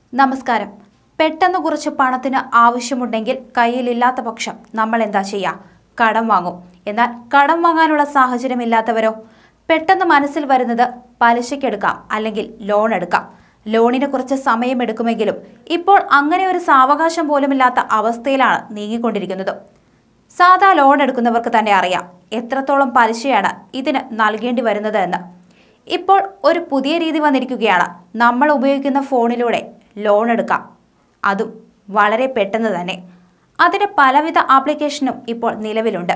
നമസ്കാരം പെട്ടെന്ന് കുറച്ച് പണത്തിന് ആവശ്യമുണ്ടെങ്കിൽ കയ്യിലില്ലാത്ത പക്ഷം നമ്മൾ എന്താ ചെയ്യുക കടം വാങ്ങും എന്നാൽ കടം വാങ്ങാനുള്ള സാഹചര്യമില്ലാത്തവരോ പെട്ടെന്ന് മനസ്സിൽ വരുന്നത് പലിശയ്ക്കെടുക്കാം അല്ലെങ്കിൽ ലോൺ എടുക്കാം ലോണിന് കുറച്ച് സമയമെടുക്കുമെങ്കിലും ഇപ്പോൾ അങ്ങനെ ഒരു സാവകാശം പോലുമില്ലാത്ത അവസ്ഥയിലാണ് നീങ്ങിക്കൊണ്ടിരിക്കുന്നത് സാധാ ലോൺ എടുക്കുന്നവർക്ക് തന്നെ അറിയാം എത്രത്തോളം പലിശയാണ് ഇതിന് നൽകേണ്ടി വരുന്നത് എന്ന് ഇപ്പോൾ ഒരു പുതിയ രീതി വന്നിരിക്കുകയാണ് നമ്മൾ ഉപയോഗിക്കുന്ന ഫോണിലൂടെ ലോൺ എടുക്കാം അതും വളരെ പെട്ടെന്ന് തന്നെ അതിന് പലവിധ ആപ്ലിക്കേഷനും ഇപ്പോൾ നിലവിലുണ്ട്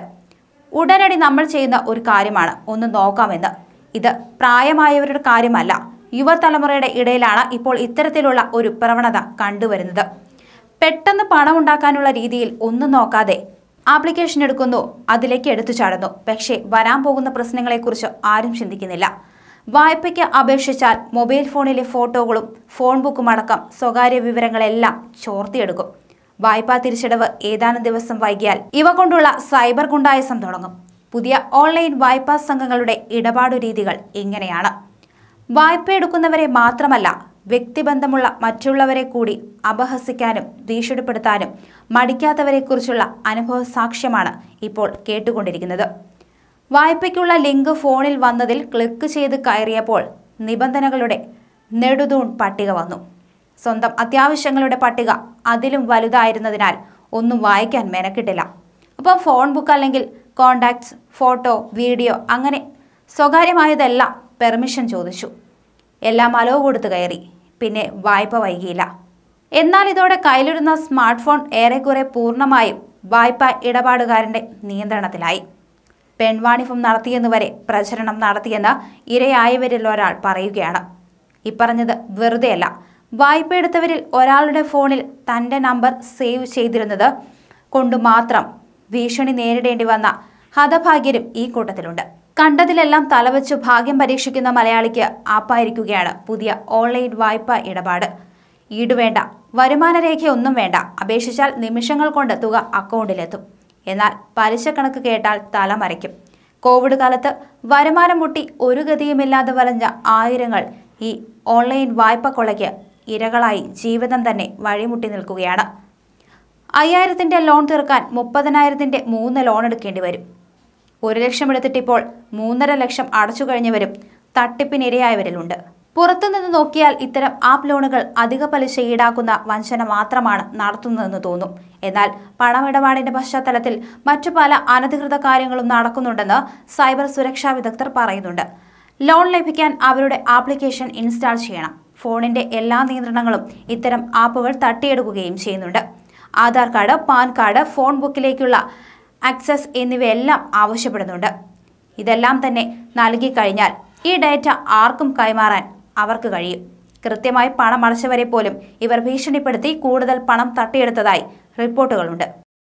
ഉടനടി നമ്മൾ ചെയ്യുന്ന ഒരു കാര്യമാണ് ഒന്ന് നോക്കാമെന്ന് ഇത് പ്രായമായവരുടെ കാര്യമല്ല യുവതലമുറയുടെ ഇടയിലാണ് ഇപ്പോൾ ഇത്തരത്തിലുള്ള ഒരു പ്രവണത കണ്ടുവരുന്നത് പെട്ടെന്ന് പണം ഉണ്ടാക്കാനുള്ള രീതിയിൽ ഒന്നും നോക്കാതെ ആപ്ലിക്കേഷൻ എടുക്കുന്നു അതിലേക്ക് എടുത്തു ചാടുന്നു പക്ഷേ വരാൻ പോകുന്ന പ്രശ്നങ്ങളെക്കുറിച്ച് ആരും ചിന്തിക്കുന്നില്ല വായ്പയ്ക്ക് അപേക്ഷിച്ചാൽ മൊബൈൽ ഫോണിലെ ഫോട്ടോകളും ഫോൺ ബുക്കും അടക്കം സ്വകാര്യ വിവരങ്ങളെല്ലാം ചോർത്തിയെടുക്കും വായ്പാ തിരിച്ചടവ് ഏതാനും ദിവസം വൈകിയാൽ ഇവ കൊണ്ടുള്ള സൈബർ ഗുണ്ടായസം തുടങ്ങും പുതിയ ഓൺലൈൻ വായ്പാ സംഘങ്ങളുടെ ഇടപാടു രീതികൾ ഇങ്ങനെയാണ് വായ്പ എടുക്കുന്നവരെ മാത്രമല്ല വ്യക്തിബന്ധമുള്ള മറ്റുള്ളവരെ കൂടി അപഹസിക്കാനും ഭീഷണിപ്പെടുത്താനും മടിക്കാത്തവരെക്കുറിച്ചുള്ള അനുഭവ സാക്ഷ്യമാണ് ഇപ്പോൾ കേട്ടുകൊണ്ടിരിക്കുന്നത് വായ്പയ്ക്കുള്ള ലിങ്ക് ഫോണിൽ വന്നതിൽ ക്ലിക്ക് ചെയ്ത് കയറിയപ്പോൾ നിബന്ധനകളുടെ നെടുതൂൺ പട്ടിക വന്നു സ്വന്തം അത്യാവശ്യങ്ങളുടെ പട്ടിക അതിലും വലുതായിരുന്നതിനാൽ ഒന്നും വായിക്കാൻ മെനക്കിട്ടില്ല അപ്പം ഫോൺ ബുക്ക് അല്ലെങ്കിൽ കോണ്ടാക്ട്സ് ഫോട്ടോ വീഡിയോ അങ്ങനെ സ്വകാര്യമായതെല്ലാം പെർമിഷൻ ചോദിച്ചു എല്ലാം അലവ് കൊടുത്ത് കയറി പിന്നെ വായ്പ വൈകിയില്ല എന്നാൽ ഇതോടെ കയ്യിലിരുന്ന സ്മാർട്ട് ഫോൺ ഏറെക്കുറെ പൂർണ്ണമായും വായ്പ ഇടപാടുകാരന്റെ നിയന്ത്രണത്തിലായി പെൺവാണിഭം നടത്തിയെന്ന് വരെ പ്രചരണം നടത്തിയെന്ന് ഇരയായവരിൽ ഒരാൾ പറയുകയാണ് ഇപ്പറഞ്ഞത് വെറുതെയല്ല വായ്പ എടുത്തവരിൽ ഒരാളുടെ ഫോണിൽ തൻ്റെ നമ്പർ സേവ് ചെയ്തിരുന്നത് കൊണ്ട് മാത്രം ഭീഷണി നേരിടേണ്ടി വന്ന ഹതഭാഗ്യരും ഈ കൂട്ടത്തിലുണ്ട് കണ്ടതിലെല്ലാം തലവച്ചു ഭാഗ്യം പരീക്ഷിക്കുന്ന മലയാളിക്ക് ആപ്പായിരിക്കുകയാണ് പുതിയ ഓൺലൈൻ വായ്പ ഇടപാട് ഈടുവേണ്ട വരുമാനരേഖയൊന്നും വേണ്ട അപേക്ഷിച്ചാൽ നിമിഷങ്ങൾ കൊണ്ട് തുക അക്കൗണ്ടിലെത്തും എന്നാൽ പലിശ കണക്ക് കേട്ടാൽ തലമറിക്കും കോവിഡ് കാലത്ത് വരുമാനം മുട്ടി ഒരു ഗതിയുമില്ലാതെ വലഞ്ഞ ആയിരങ്ങൾ ഈ ഓൺലൈൻ വായ്പ കൊള്ളയ്ക്ക് ഇരകളായി ജീവിതം തന്നെ വഴിമുട്ടി നിൽക്കുകയാണ് അയ്യായിരത്തിന്റെ ലോൺ തീർക്കാൻ മുപ്പതിനായിരത്തിന്റെ മൂന്ന് ലോൺ എടുക്കേണ്ടി വരും ഒരു ലക്ഷം എടുത്തിട്ടിപ്പോൾ മൂന്നര ലക്ഷം അടച്ചു കഴിഞ്ഞവരും തട്ടിപ്പിനിരയായവരിലുണ്ട് പുറത്തുനിന്ന് നോക്കിയാൽ ഇത്തരം ആപ്പ് ലോണുകൾ അധിക പലിശ ഈടാക്കുന്ന വഞ്ചന മാത്രമാണ് നടത്തുന്നതെന്ന് തോന്നും എന്നാൽ പണമിടപാടിന്റെ പശ്ചാത്തലത്തിൽ മറ്റു പല അനധികൃത കാര്യങ്ങളും നടക്കുന്നുണ്ടെന്ന് സൈബർ സുരക്ഷാ വിദഗ്ധർ പറയുന്നുണ്ട് ലോൺ ലഭിക്കാൻ അവരുടെ ആപ്ലിക്കേഷൻ ഇൻസ്റ്റാൾ ചെയ്യണം ഫോണിന്റെ എല്ലാ നിയന്ത്രണങ്ങളും ഇത്തരം ആപ്പുകൾ തട്ടിയെടുക്കുകയും ചെയ്യുന്നുണ്ട് Aadhaar card PAN card phone ബുക്കിലേക്കുള്ള ആക്സസ് എന്നിവയെല്ലാം ആവശ്യപ്പെടുന്നുണ്ട് ഇതെല്ലാം തന്നെ നൽകി കഴിഞ്ഞാൽ ഈ ഡാറ്റ ആർക്കും കൈമാറാൻ അവർക്ക് കഴിയും കൃത്യമായി പണം അടച്ചവരെ പോലും ഇവർ ഭീഷണിപ്പെടുത്തി കൂടുതൽ പണം തട്ടിയെടുത്തതായി റിപ്പോർട്ടുകളുണ്ട്